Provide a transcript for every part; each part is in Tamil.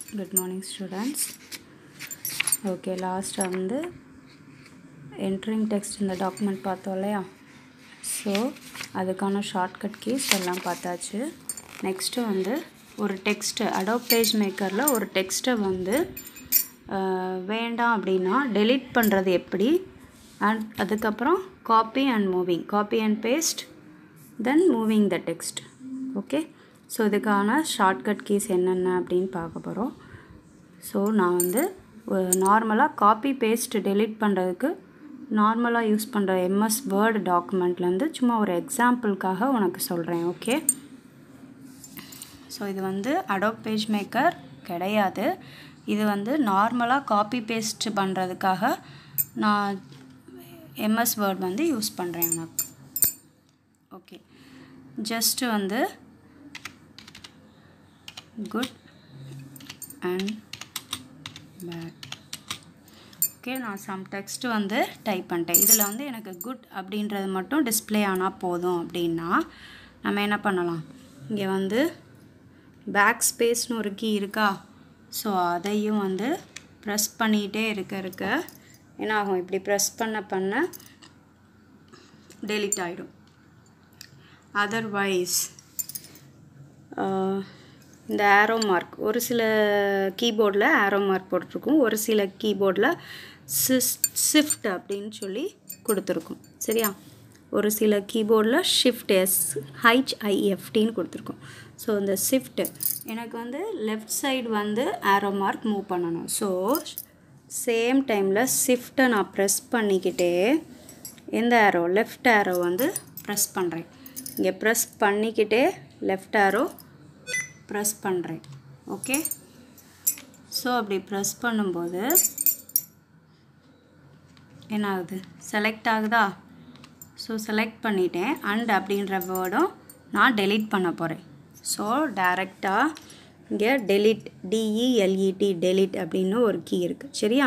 குட் மார்னிங் ஸ்டூடெண்ட்ஸ் ஓகே லாஸ்ட்டாக வந்து என்ட்ரிங் டெக்ஸ்ட் இந்த டாக்குமெண்ட் பார்த்தோம் இல்லையா ஸோ அதுக்கான ஷார்ட்கட் கீஸ் எல்லாம் பார்த்தாச்சு நெக்ஸ்ட்டு வந்து ஒரு டெக்ஸ்ட்டு அடோப் பேஜ் மேக்கரில் ஒரு டெக்ஸ்ட்டை வந்து அஹ், வேண்டாம் அப்படின்னா டெலீட் பண்ணுறது எப்படி அண்ட் அதுக்கப்புறம் copy and moving copy and paste then moving the text okay so இதுக்கான ஷார்ட்கட் கீஸ் என்னென்ன அப்படின்னு பார்க்க போகிறோம் ஸோ நான் வந்து நார்மலாக காப்பி பேஸ்ட் டெலீட் பண்ணுறதுக்கு நார்மலாக யூஸ் பண்ணுற எம்எஸ் வேர்டு டாக்குமெண்ட்லேருந்து சும்மா ஒரு எக்ஸாம்பிளுக்காக உனக்கு சொல்கிறேன் ஓகே ஸோ இது வந்து அடோப் பேஜ் மேக்கர் கிடையாது இது வந்து நார்மலாக காப்பி பேஸ்ட் பண்ணுறதுக்காக நான் எம்எஸ் வேர்ட் வந்து யூஸ் பண்ணுறேன் உனக்கு ஓகே ஜஸ்ட்டு வந்து குட் அண்ட் பேட் ஓகே நான் சம் டெக்ஸ்ட் வந்து டைப் பண்ணிட்டேன் இதில் வந்து எனக்கு குட் அப்படின்றது மட்டும் டிஸ்ப்ளே ஆனால் போதும் அப்படின்னா நம்ம என்ன பண்ணலாம் இங்கே வந்து பேக் ஸ்பேஸ்னு ஒரு கீ இருக்கா ஸோ அதையும் வந்து ப்ரெஸ் பண்ணிகிட்டே இருக்க இருக்க என்ன ஆகும் இப்படி ப்ரெஸ் பண்ண பண்ண டெலிட் ஆகிடும் அதர்வைஸ் இந்த ஆரோ மார்க் ஒரு சில கீபோர்டில் ஆரோ மார்க் போட்டிருக்கும் ஒரு சில கீபோர்டில் சிஸ் ஷிஃப்ட் அப்படின்னு சொல்லி கொடுத்துருக்கும் சரியா ஒரு சில கீபோர்டில் ஷிஃப்ட் எஸ் ஹைச்ஐஎஃப்டின்னு கொடுத்துருக்கோம் ஸோ இந்த ஷிஃப்ட் எனக்கு வந்து லெஃப்ட் சைடு வந்து ஆரோ மார்க் மூவ் பண்ணணும் ஸோ சேம் டைமில் ஷிஃப்ட்டை நான் ப்ரெஸ் பண்ணிக்கிட்டே எந்த ஆரோ லெஃப்ட் ஆரோ வந்து ப்ரெஸ் பண்ணுறேன் இங்கே ப்ரெஸ் பண்ணிக்கிட்டே லெஃப்ட் ஆரோ ப்ரெஸ் பண்ணுறேன் ஓகே ஸோ அப்படி ப்ரெஸ் பண்ணும்போது என்ன ஆகுது செலக்ட் ஆகுதா ஸோ செலக்ட் பண்ணிட்டேன் அண்ட் அப்படின்ற வேர்டும் நான் டெலீட் பண்ண போகிறேன் ஸோ டைரெக்டாக இங்கே டெலிட் டிஇஎல்இடி டெலிட் அப்படின்னு ஒரு கீ இருக்குது சரியா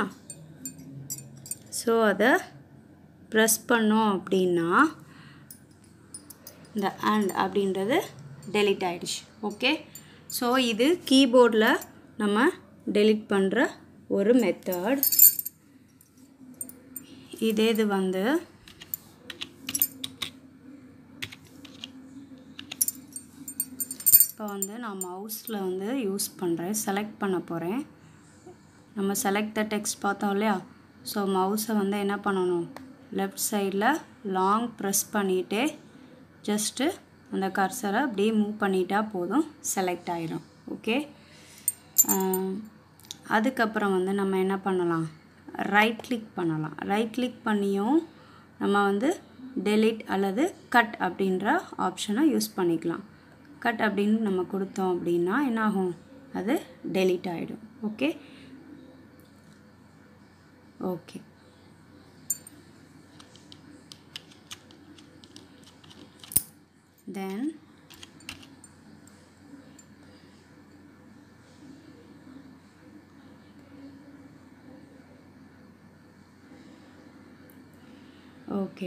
ஸோ அதை ப்ரெஸ் பண்ணோம் அப்படின்னா இந்த அண்ட் அப்படின்றது டெலிட் ஆயிடுச்சு ஓகே ஸோ இது கீபோர்டில் நம்ம டெலிட் பண்ணுற ஒரு மெத்தட் இதே இது வந்து இப்போ வந்து நான் மவுஸில் வந்து யூஸ் பண்ணுறேன் செலக்ட் பண்ண போகிறேன் நம்ம செலக்ட் த டெக்ஸ்ட் பார்த்தோம் இல்லையா ஸோ மவுஸை வந்து என்ன பண்ணணும் லெஃப்ட் சைடில் லாங் ப்ரெஸ் பண்ணிகிட்டே ஜஸ்ட்டு அந்த கர்சரை அப்படியே மூவ் பண்ணிட்டா போதும் செலக்ட் ஆகிடும் ஓகே அதுக்கப்புறம் வந்து நம்ம என்ன பண்ணலாம் ரைட் கிளிக் பண்ணலாம் ரைட் கிளிக் பண்ணியும் நம்ம வந்து டெலிட் அல்லது கட் அப்படின்ற ஆப்ஷனை யூஸ் பண்ணிக்கலாம் கட் அப்படின்னு நம்ம கொடுத்தோம் அப்படின்னா என்னாகும் அது டெலிட் ஆகிடும் ஓகே ஓகே then ஓகே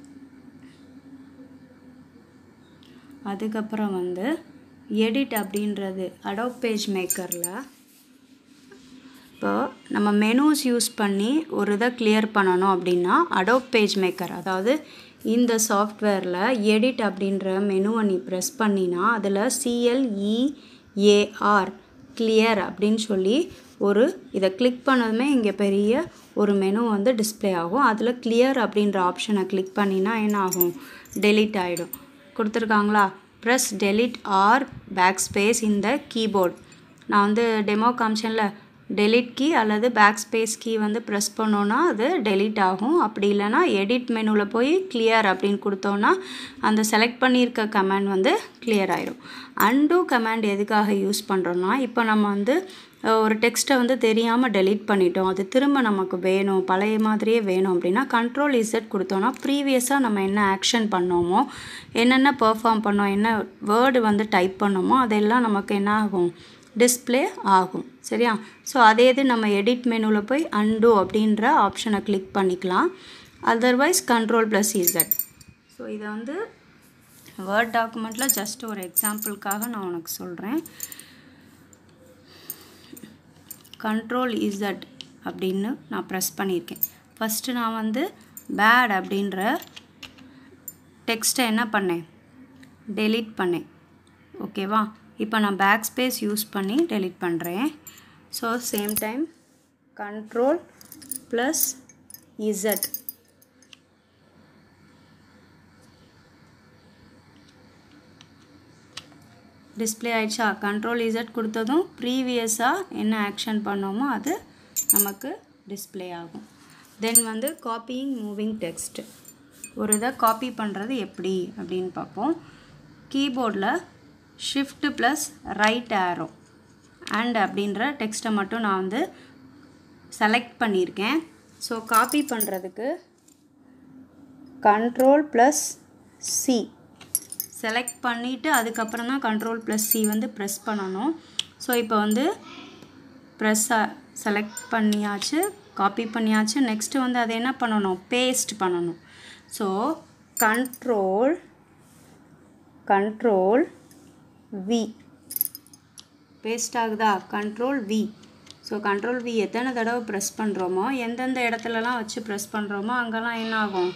அதுக்கப்புறம் வந்து எடிட் அப்படின்றது அடோப் பேஜ் மேக்கரில் இப்போ நம்ம மெனூஸ் யூஸ் பண்ணி ஒரு இதை கிளியர் பண்ணணும் அப்படின்னா அடோப் பேஜ் மேக்கர் அதாவது இந்த சாஃப்ட்வேரில் எடிட் அப்படின்ற மெனுவை நீ ப்ரெஸ் பண்ணினா அதில் சிஎல்இஏஆர் கிளியர் அப்படின்னு சொல்லி ஒரு இதை கிளிக் பண்ணதுமே இங்கே பெரிய ஒரு மெனு வந்து டிஸ்ப்ளே ஆகும் அதில் கிளியர் அப்படின்ற ஆப்ஷனை கிளிக் பண்ணினா என்ன ஆகும் டெலீட் ஆகிடும் கொடுத்துருக்காங்களா press delete or backspace இந்த கீபோர்ட் நான் வந்து டெமோ காமிச்சேன்ல டெலிட் கீ அல்லது பேக் ஸ்பேஸ் கீ வந்து ப்ரெஸ் பண்ணோன்னா அது டெலிட் ஆகும் அப்படி இல்லைன்னா எடிட் மெனுவில் போய் கிளியர் அப்படின்னு கொடுத்தோன்னா அந்த செலக்ட் பண்ணியிருக்க கமாண்ட் வந்து கிளியர் ஆயிடும் அண்டு கமாண்ட் எதுக்காக யூஸ் பண்ணுறோன்னா இப்போ நம்ம வந்து அஹ், ஒரு டெக்ஸ்ட்டை வந்து தெரியாமல் டெலீட் பண்ணிட்டோம் அது திரும்ப நமக்கு வேணும் பழைய மாதிரியே வேணும் அப்படின்னா கண்ட்ரோல் இசட் கொடுத்தோன்னா ப்ரீவியஸாக நம்ம என்ன ஆக்ஷன் பண்ணோமோ என்னென்ன பெர்ஃபார்ம் பண்ணோம் என்ன வேர்டு வந்து டைப் பண்ணோமோ அதெல்லாம் நமக்கு என்ன ஆகும் டிஸ்ப்ளே ஆகும் சரியா ஸோ அதே இது நம்ம எடிட் மெனுவில் போய் அன்டூ அப்படின்ற ஆப்ஷனை கிளிக் பண்ணிக்கலாம் otherwise control plus Z so இதை வந்து வேர்ட் டாக்குமெண்ட்டில் ஜஸ்ட் ஒரு எக்ஸாம்பிளுக்காக நான் உனக்கு சொல்கிறேன் கண்ட்ரோல் இசட் அப்படின்னு நான் ப்ரெஸ் பண்ணியிருக்கேன் ஃபஸ்ட்டு நான் வந்து பேட் அப்படின்ற டெக்ஸ்ட்டை என்ன பண்ணேன் டெலீட் பண்ணேன் ஓகேவா இப்போ நான் பேக் ஸ்பேஸ் யூஸ் பண்ணி டெலீட் பண்ணுறேன் so same time control plus Z display ஆயிடுச்சா கண்ட்ரோல் இசட் கொடுத்ததும் ப்ரீவியஸாக என்ன ஆக்ஷன் பண்ணோமோ அது நமக்கு டிஸ்பிளே ஆகும் தென் வந்து காப்பியிங் மூவிங் டெக்ஸ்ட் ஒரு இதை காப்பி பண்ணுறது எப்படி அப்படின்னு பார்ப்போம் கீபோர்டில் shift plus right arrow and அப்படின்ற டெக்ஸ்ட்டை மட்டும் நான் வந்து செலக்ட் பண்ணியிருக்கேன் ஸோ காப்பி பண்ணுறதுக்கு கண்ட்ரோல் ப்ளஸ் சி செலக்ட் பண்ணிவிட்டு அதுக்கப்புறம் தான் கண்ட்ரோல் ப்ளஸ் சி வந்து ப்ரெஸ் பண்ணணும் ஸோ இப்போ வந்து ப்ரெஸ்ஸை செலக்ட் பண்ணியாச்சு காப்பி பண்ணியாச்சு நெக்ஸ்ட்டு வந்து அதை என்ன பண்ணணும் பேஸ்ட் பண்ணணும் so control control V paste ஆகுதா control V so control V எத்தனை தடவை ப்ரெஸ் பண்ணுறோமோ எந்தெந்த இடத்துலலாம் வச்சு ப்ரெஸ் பண்ணுறோமோ அங்கெல்லாம் என்ன ஆகும்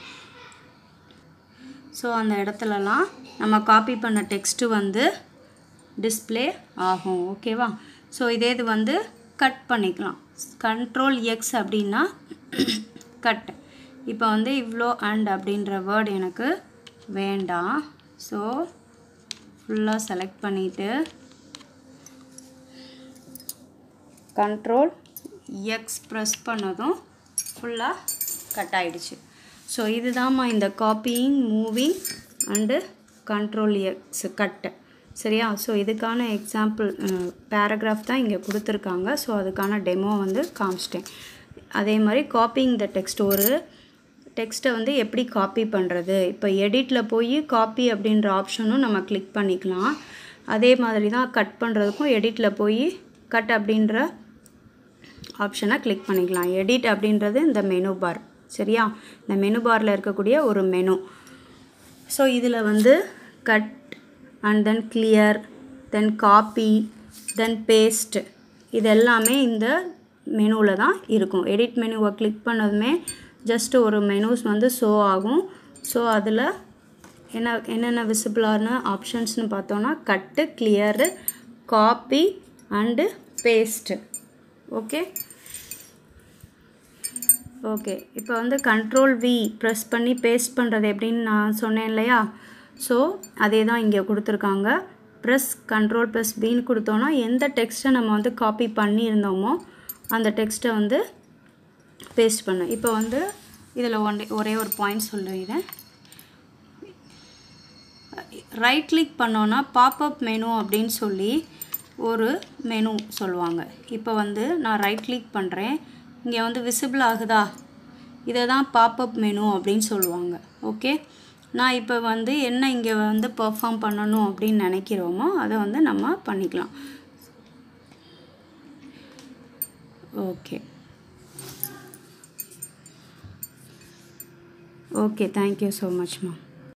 ஸோ அந்த இடத்துலலாம் நம்ம காப்பி பண்ண டெக்ஸ்ட்டு வந்து டிஸ்பிளே ஆகும் ஓகேவா ஸோ இதே இது வந்து கட் பண்ணிக்கலாம் கண்ட்ரோல் எக்ஸ் அப்படின்னா கட் இப்போ வந்து இவ்வளோ அண்ட் அப்படின்ற வேர்டு எனக்கு வேண்டாம் ஸோ ஃபுல்லாக செலக்ட் பண்ணிவிட்டு கண்ட்ரோல் எக்ஸ் ப்ரெஸ் பண்ணதும் ஃபுல்லாக கட் ஆகிடுச்சு ஸோ இதுதாம்மா இந்த copying moving and control X cut சரியா ஸோ இதுக்கான எக்ஸாம்பிள் பேராகிராஃப் தான் இங்கே கொடுத்துருக்காங்க ஸோ அதுக்கான டெமோ வந்து காமிச்சிட்டேன் அதே மாதிரி காப்பிங் த டெக்ஸ்ட் ஒரு டெக்ஸ்ட்டை வந்து எப்படி காப்பி பண்ணுறது இப்போ எடிட்டில் போய் காப்பி அப்படின்ற ஆப்ஷனும் நம்ம கிளிக் பண்ணிக்கலாம் அதே மாதிரி தான் கட் பண்ணுறதுக்கும் எடிட்டில் போய் கட் அப்படின்ற ஆப்ஷனை கிளிக் பண்ணிக்கலாம் எடிட் அப்படின்றது இந்த மெனு பார் சரியா இந்த மெனு பாரில் இருக்கக்கூடிய ஒரு மெனு ஸோ இதில் வந்து cut and then clear then copy then paste இது எல்லாமே இந்த மெனுவில் தான் இருக்கும் எடிட் மெனுவை கிளிக் பண்ணதுமே ஜஸ்ட் ஒரு மெனுஸ் வந்து ஷோ ஆகும் ஸோ அதில் என்ன என்னென்ன விசிபிளான ஆப்ஷன்ஸ்னு பார்த்தோன்னா cut clear copy and paste okay okay இப்போ வந்து கண்ட்ரோல் வி ப்ரெஸ் பண்ணி பேஸ்ட் பண்ணுறது எப்படின்னு நான் சொன்னேன் இல்லையா ஸோ அதே தான் இங்கே கொடுத்துருக்காங்க ப்ரெஸ் கண்ட்ரோல் ப்ளஸ் பின்னு கொடுத்தோன்னா எந்த டெக்ஸ்ட்டை நம்ம வந்து காப்பி பண்ணியிருந்தோமோ அந்த டெக்ஸ்ட்டை வந்து பேஸ்ட் பண்ண இப்போ வந்து இதில் ஒன் ஒரே ஒரு பாயிண்ட் சொல்லிடுறேன் ரைட் கிளிக் பண்ணோன்னா பாப்அப் மெனு அப்படின்னு சொல்லி ஒரு மெனு சொல்லுவாங்க இப்போ வந்து நான் ரைட் கிளிக் பண்ணுறேன் இங்கே வந்து விசிபிள் ஆகுதா இதை தான் பாப்அப் மெனு அப்படின்னு சொல்லுவாங்க ஓகே நான் இப்போ வந்து என்ன இங்கே வந்து பெர்ஃபார்ம் பண்ணணும் அப்படின்னு நினைக்கிறோமோ அதை வந்து நம்ம பண்ணிக்கலாம் okay okay thank you so much ma'am